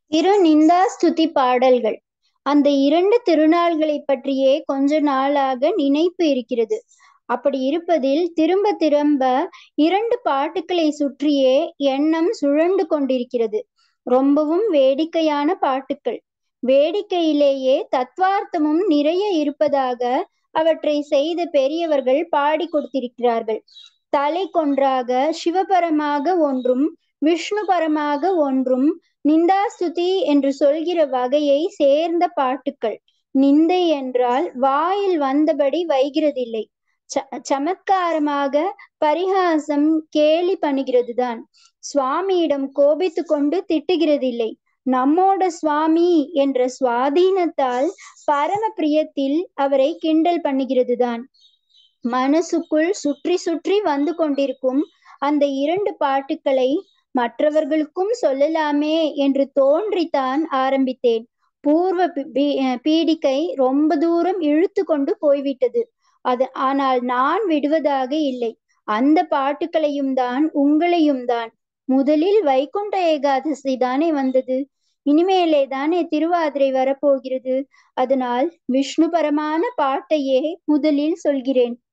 திரு நிந்தாஸ்துதி பாடல்கள் அந்த இரண்டு திருநாள்களைப் பற்றியே கொஞ்ச நாளாக நினைப்பு இருக்கிறது அப்படி இருப்பதில் திரும்ப திரும்ப இரண்டு பாட்டுக்களை சுற்றியே எண்ணம் சுழண்டு கொண்டிருக்கிறது ரொம்பவும் வேடிக்கையான பாட்டுக்கள் வேடிக்கையிலேயே தத்வார்த்தமும் நிறைய இருப்பதாக அவற்றை செய்த பெரியவர்கள் பாடி கொடுத்திருக்கிறார்கள் தலை கொன்றாக சிவபரமாக ஒன்றும் விஷ்ணுபரமாக ஒன்றும் நிந்தாஸ்துதி என்று சொல்கிற வகையை சேர்ந்த பாட்டுக்கள் நிந்தை என்றால் வாயில் வந்தபடி வைகிறதில்லை ச சமத்காரமாக பரிகாசம் கேலி பண்ணுகிறதுதான் சுவாமியிடம் கோபித்து கொண்டு திட்டுகிறதில்லை நம்மோட சுவாமி என்ற சுவாதீனத்தால் பரம பிரியத்தில் அவரை கிண்டல் பண்ணுகிறதுதான் மனசுக்குள் சுற்றி சுற்றி வந்து கொண்டிருக்கும் அந்த இரண்டு பாட்டுக்களை மற்றவர்களுக்கும் சொல்லலாமே என்று தோன்றித்தான் ஆரம்பித்தேன் பூர்வ பீடிகை ரொம்ப தூரம் இழுத்து கொண்டு போய்விட்டது அது ஆனால் நான் விடுவதாக இல்லை அந்த பாட்டுக்களையும் தான் உங்களையும் தான் முதலில் வைகுண்ட ஏகாதசி தானே வந்தது இனிமேலே தானே திருவாதிரை வரப்போகிறது அதனால் விஷ்ணுபரமான பாட்டையே முதலில் சொல்கிறேன்